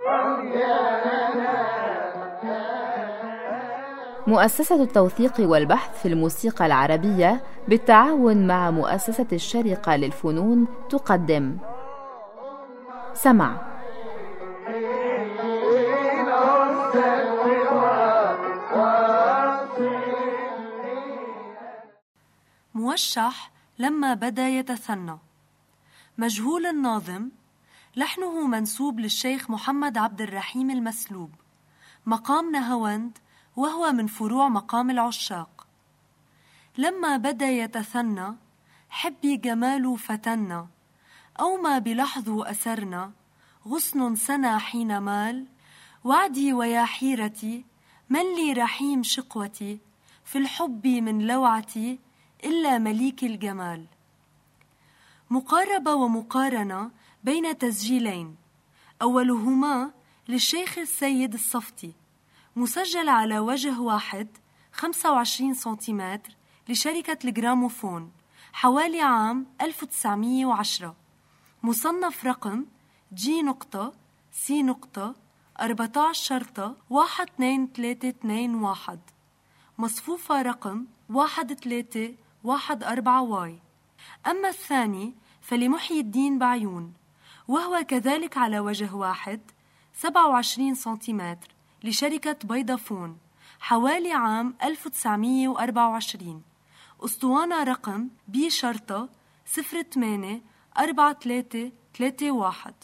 مؤسسة التوثيق والبحث في الموسيقى العربية بالتعاون مع مؤسسة الشرقة للفنون تقدم سمع موشح لما بدا يتثنى مجهول الناظم لحنه منسوب للشيخ محمد عبد الرحيم المسلوب مقام نهاوند وهو من فروع مقام العشاق لما بدا يتثنى حبي جمال فتنا أو ما بلحظ أسرنا غصن سنا حين مال وعدي ويا حيرتي من لي رحيم شقوتي في الحب من لوعتي إلا مليك الجمال مقاربة ومقارنة بين تسجيلين أولهما للشيخ السيد الصفتي مسجل على وجه واحد 25 سنتيمتر لشركة الجراموفون حوالي عام 1910 مصنف رقم جي نقطة سي نقطة 14 شرطة 12321 مصفوفة رقم 1314 واي أما الثاني فلمحيي الدين بعيون وهو كذلك على وجه واحد 27 سنتيمتر لشركة بيضافون حوالي عام 1924 أسطوانة رقم بي شرطة 08 4331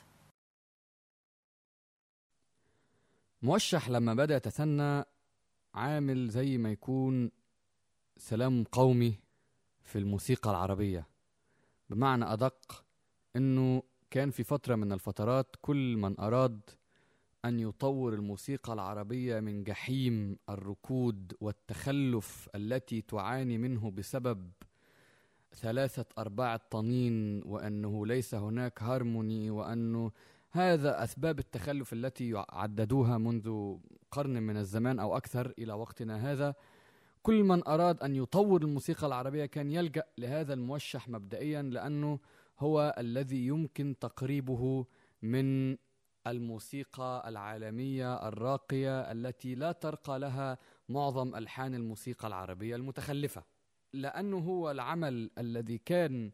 موشح لما بدأ يتثنى عامل زي ما يكون سلام قومي في الموسيقى العربية بمعنى أدق أنه كان في فترة من الفترات كل من أراد أن يطور الموسيقى العربية من جحيم الركود والتخلف التي تعاني منه بسبب ثلاثة أرباع الطنين وأنه ليس هناك هارموني وأنه هذا أسباب التخلف التي عددوها منذ قرن من الزمان أو أكثر إلى وقتنا هذا كل من أراد أن يطور الموسيقى العربية كان يلجأ لهذا الموشح مبدئيا لأنه هو الذي يمكن تقريبه من الموسيقى العالمية الراقية التي لا ترقى لها معظم ألحان الموسيقى العربية المتخلفة لأنه هو العمل الذي كان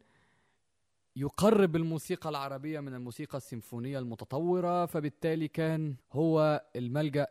يقرب الموسيقى العربية من الموسيقى السيمفونية المتطورة فبالتالي كان هو الملجأ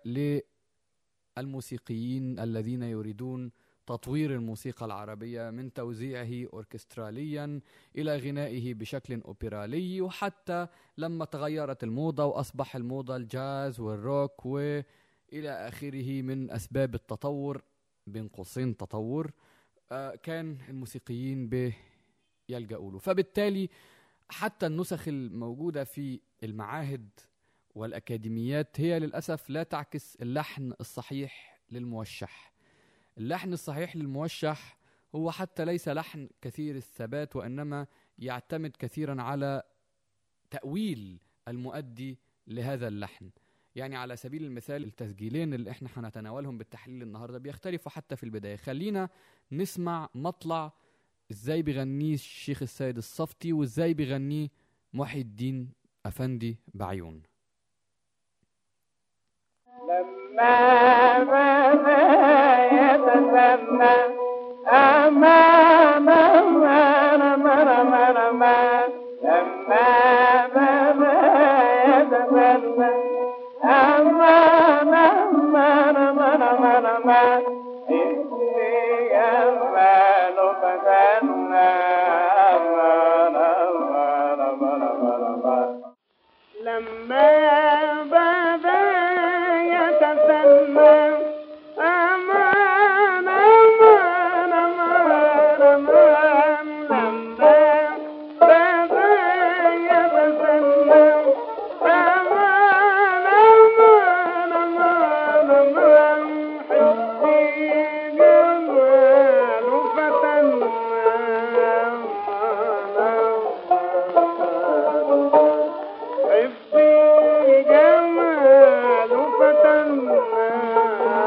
للموسيقيين الذين يريدون تطوير الموسيقى العربية من توزيعه أوركستراليا إلى غنائه بشكل أوبرالي وحتى لما تغيرت الموضة وأصبح الموضة الجاز والروك وإلى آخره من أسباب التطور بين قوسين تطور آه، كان الموسيقيين به يلجأوا له فبالتالي حتى النسخ الموجودة في المعاهد والأكاديميات هي للأسف لا تعكس اللحن الصحيح للموشح اللحن الصحيح للموشح هو حتى ليس لحن كثير الثبات وإنما يعتمد كثيرا على تأويل المؤدي لهذا اللحن يعني على سبيل المثال التسجيلين اللي احنا هنتناولهم بالتحليل النهارده بيختلفوا حتى في البدايه خلينا نسمع مطلع ازاي بيغنيه الشيخ السيد الصفتي وازاي بيغنيه محي الدين افندي بعيون لما بدا يتسنى أمان أمان أمان أمان أمان لما بدا يتسنى أمان أمان أمان أمان أمان إني أمان فتنى أمان أمان أمان أمان أمان لما بدا يتسنى أمان أمان أمان أمان لما بدا يتسنى أمان أمان أمان أمان حسي جمال فتنى حفظي جمال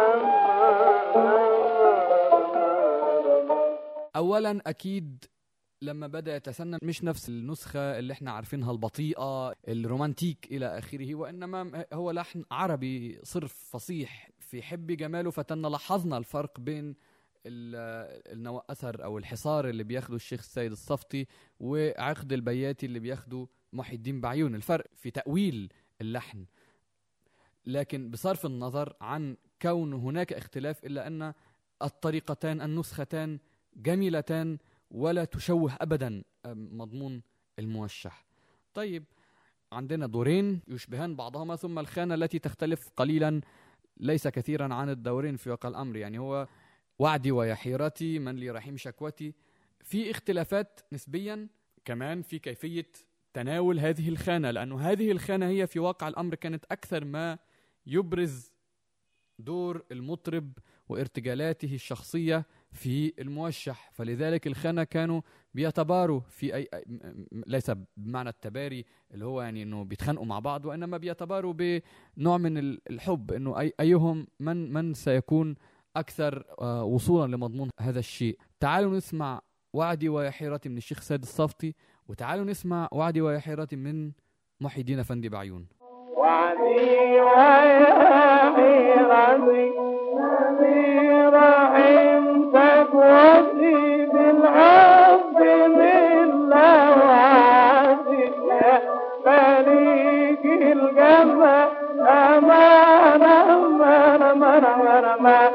فتنى اولا اكيد لما بدا يتسنى مش نفس النسخه اللي احنا عارفينها البطيئه الرومانتيك الى اخره وانما هو لحن عربي صرف فصيح في حب جماله فتنا لاحظنا الفرق بين ال- النوى اثر او الحصار اللي بياخده الشيخ السيد الصفتي وعقد البياتي اللي بياخده محي الدين بعيون الفرق في تاويل اللحن لكن بصرف النظر عن كون هناك اختلاف الا ان الطريقتان النسختان جميلتان ولا تشوه ابدا مضمون الموشح طيب عندنا دورين يشبهان بعضهما ثم الخانه التي تختلف قليلا ليس كثيرا عن الدورين في واقع الامر يعني هو وعدي ويا حيرتي من لي رحيم شكوتي في اختلافات نسبيا كمان في كيفيه تناول هذه الخانه لانه هذه الخانه هي في واقع الامر كانت اكثر ما يبرز دور المطرب وارتجالاته الشخصيه في الموشح فلذلك الخانه كانوا بيتباروا في اي أي- م- م- ليس بمعنى التباري اللي هو يعني انه بيتخانقوا مع بعض وانما بيتباروا بنوع من ال- الحب انه أي ايهم من من سيكون اكثر آه، وصولا لمضمون هذا الشيء تعالوا نسمع وعدي ويا حيرتي من الشيخ سيد الصفتي وتعالوا نسمع وعدي ويا حيرتي من محي الدين افندي بعيون وعدي ويا حيرتي الذي رحمتك وفي بالعبد من لوعدك مليك الجنة أمان أمان أمان أمان أمان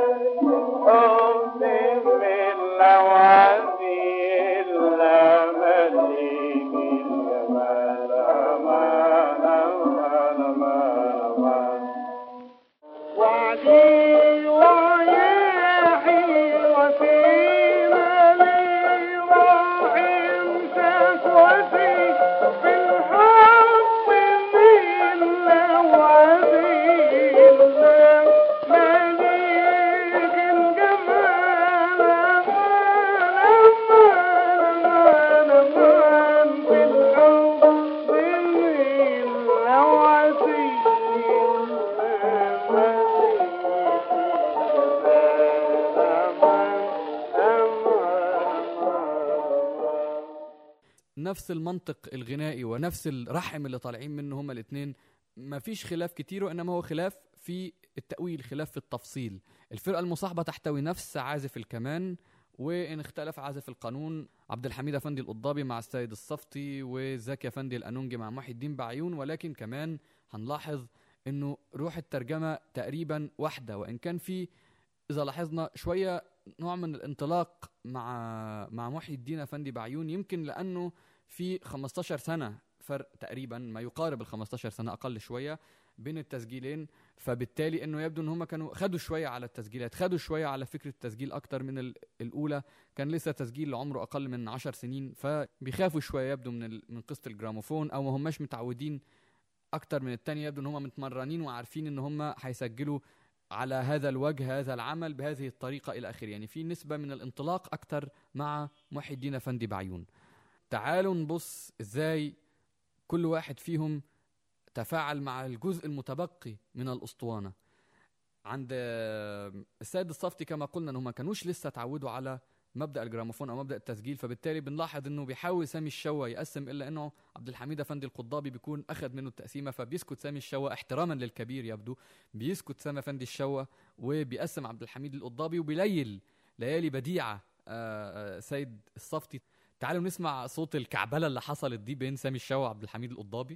حب من لوعدي إلا مليك الجمال أمان أمان أمان أمان وعدي ويا حيرتي مالي راحم شكوتي بالحب من لوعدي إلا مليك الجمال أمان أمان أمان بالحب من لوعدي نفس المنطق الغنائي ونفس الرحم اللي طالعين منه هما الاثنين ما فيش خلاف كتير وانما هو خلاف في التأويل خلاف في التفصيل الفرقة المصاحبة تحتوي نفس عازف الكمان وان اختلف عازف القانون عبد الحميد افندي القضابي مع السيد الصفتي وزكي افندي الانونجي مع محي الدين بعيون ولكن كمان هنلاحظ انه روح الترجمة تقريبا واحدة وان كان في اذا لاحظنا شوية نوع من الانطلاق مع مع محي الدين افندي بعيون يمكن لانه في 15 سنه فرق تقريبا ما يقارب ال 15 سنه اقل شويه بين التسجيلين فبالتالي انه يبدو ان هم كانوا خدوا شويه على التسجيلات خدوا شويه على فكره التسجيل اكتر من ال- الاولى كان لسه تسجيل عمره اقل من 10 سنين فبيخافوا شويه يبدو من ال- من قصه الجراموفون او ما هماش متعودين اكتر من التانية يبدو ان هم متمرنين وعارفين ان هم هيسجلوا على هذا الوجه هذا العمل بهذه الطريقة إلى آخره يعني في نسبة من الانطلاق أكتر مع محي الدين أفندي بعيون تعالوا نبص إزاي كل واحد فيهم تفاعل مع الجزء المتبقي من الأسطوانة عند آه، السيد الصفتي كما قلنا انهم ما كانوش لسه اتعودوا على مبدا الجراموفون او مبدا التسجيل فبالتالي بنلاحظ انه بيحاول سامي الشوا يقسم الا انه عبد الحميد افندي القضابي بيكون اخذ منه التقسيمه فبيسكت سامي الشوا احتراما للكبير يبدو بيسكت سامي افندي الشوا وبيقسم عبد الحميد القضابي وبيليل ليالي بديعه آه، آه، سيد الصفتي تعالوا نسمع صوت الكعبله اللي حصلت دي بين سامي الشوا وعبد الحميد القضابي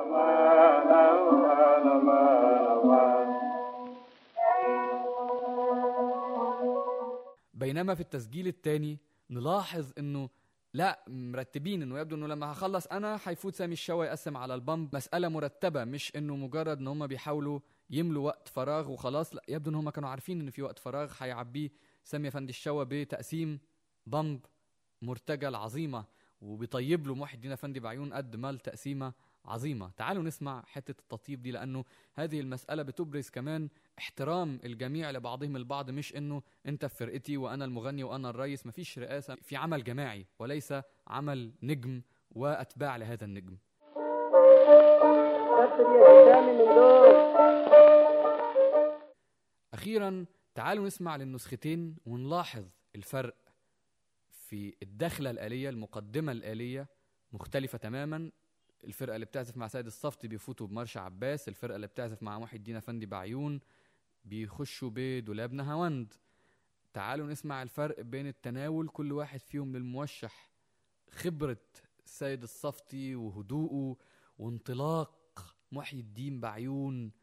بينما في التسجيل الثاني نلاحظ انه لا مرتبين انه يبدو انه لما هخلص انا هيفوت سامي الشوا يقسم على البامب مساله مرتبه مش انه مجرد ان هم بيحاولوا يملوا وقت فراغ وخلاص لا يبدو ان هم كانوا عارفين ان في وقت فراغ هيعبيه سامي افندي الشوا بتقسيم بامب مرتجل عظيمه وبيطيب له محي الدين افندي بعيون قد ما التقسيمه عظيمه تعالوا نسمع حته التطيب دي لانه هذه المساله بتبرز كمان احترام الجميع لبعضهم البعض مش انه انت في فرقتي وانا المغني وانا الرئيس مفيش رئاسه في عمل جماعي وليس عمل نجم واتباع لهذا النجم اخيرا تعالوا نسمع للنسختين ونلاحظ الفرق في الدخلة الآلية المقدمة الآلية مختلفة تماما الفرقة اللي بتعزف مع سيد الصفتي بيفوتوا بمرش عباس الفرقة اللي بتعزف مع محي الدين أفندي بعيون بيخشوا بدولاب نهاوند تعالوا نسمع الفرق بين التناول كل واحد فيهم للموشح خبرة السيد الصفتي وهدوءه وانطلاق محي الدين بعيون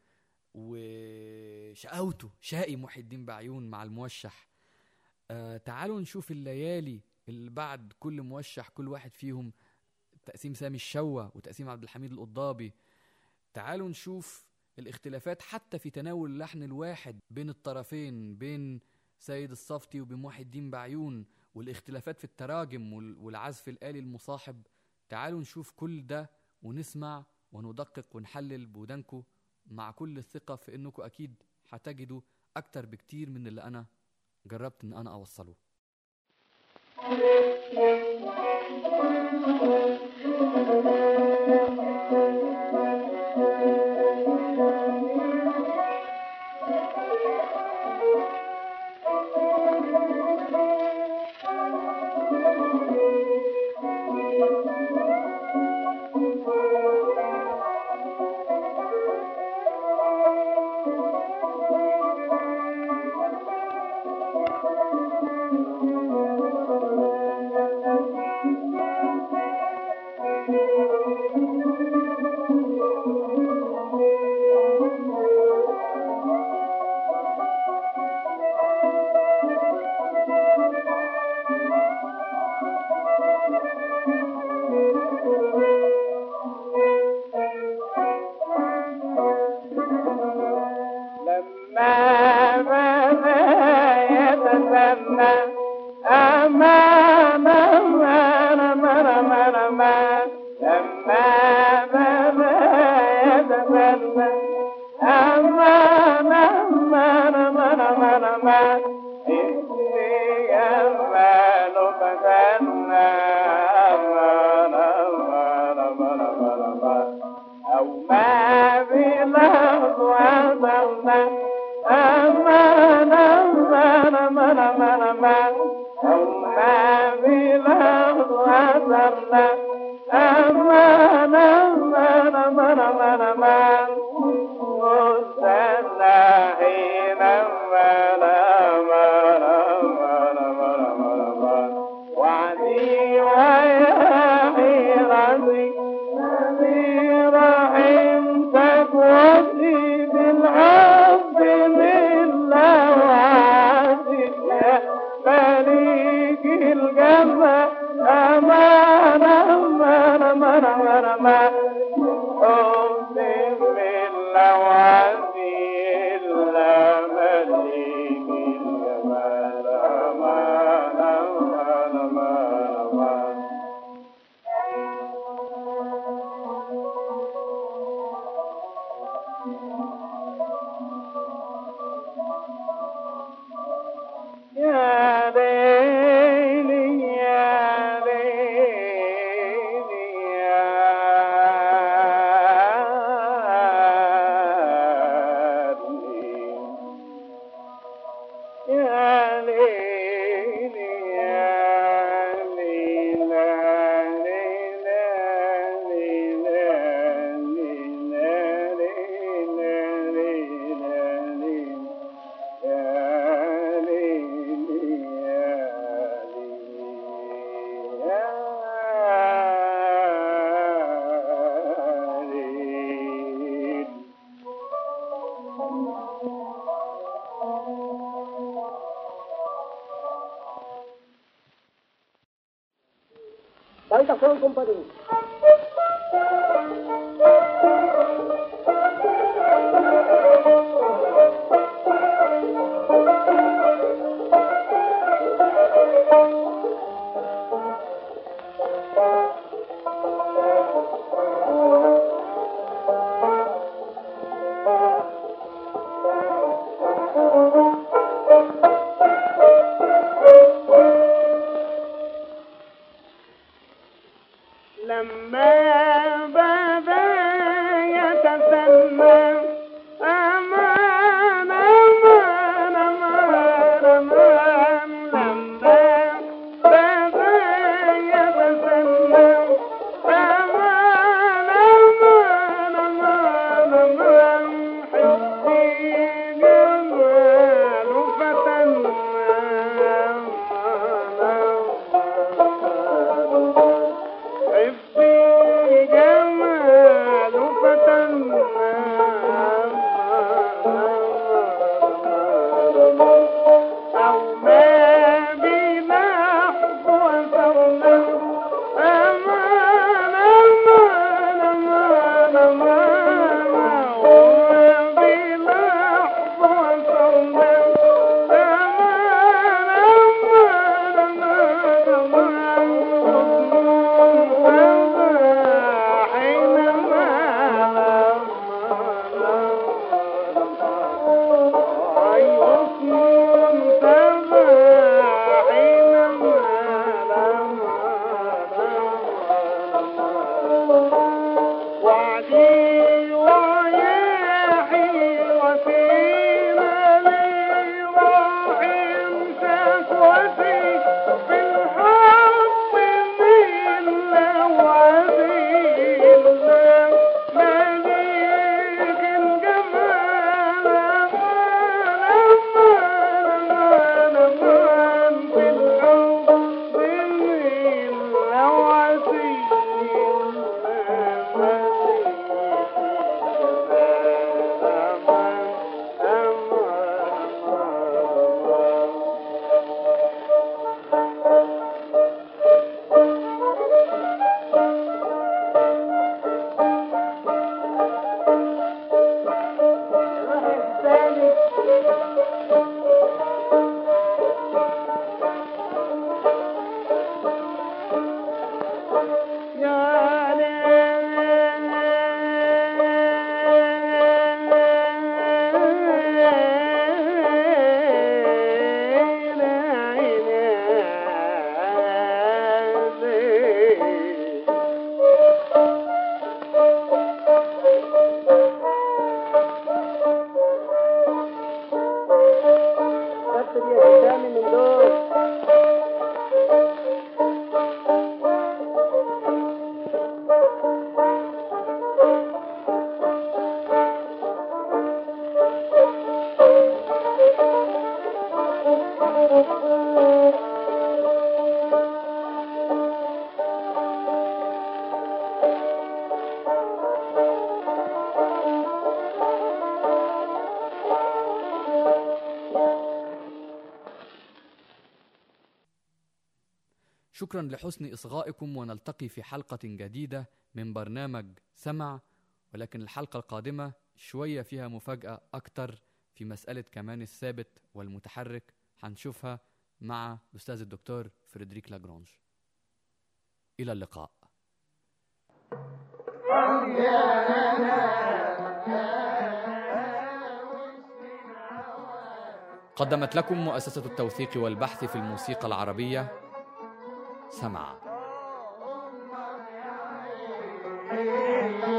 وشقاوته شقي محي الدين بعيون مع الموشح آه تعالوا نشوف الليالي اللي بعد كل موشح كل واحد فيهم تقسيم سامي الشوة وتقسيم عبد الحميد القضابي تعالوا نشوف الاختلافات حتى في تناول اللحن الواحد بين الطرفين بين سيد الصفتي وبين محي الدين بعيون والاختلافات في التراجم وال- والعزف الآلي المصاحب تعالوا نشوف كل ده ونسمع وندقق ونحلل بودانكم مع كل الثقة في انكم اكيد هتجدوا اكتر بكتير من اللي انا جربت ان انا اوصله لما بدا يتسنى أمان أمان أمان أمان أمان لما بدا يتسنى أمان أمان أمان أمان أمان إني أمان فتنى أمان أمان أمان أمان أمان أو ما بلفظ وصلنا أمان أمان أمان أمان أمان أو ما بلفظ وصلنا أمان أمان أمان أمان أمان وصلنا حين أمان أمان أمان أمان أمان أمان وعدي ويا حيرتي الذي رحمتك وفي بالعبد من لوعتك يا مليك الجنة أمان أمان أمان أمان أمان أقسم باللوعتك إلا مليك الجمال أمان أمان أمان أمان يا ليلي يا ليلي يا ليلي يا ليلي يا ليلى ليلى ليلى ليلى ليلى ليلى يا ليلي يا ليلي يا ليل Vitaphone Company. لما شكرا لحسن إصغائكم ونلتقي في حلقة جديدة من برنامج سمع ولكن الحلقة القادمة شوية فيها مفاجأة أكتر في مسألة كمان الثابت والمتحرك هنشوفها مع الأستاذ الدكتور فريدريك لاجرونج إلى اللقاء قدمت لكم مؤسسة التوثيق والبحث في الموسيقى العربية سمع Thank you.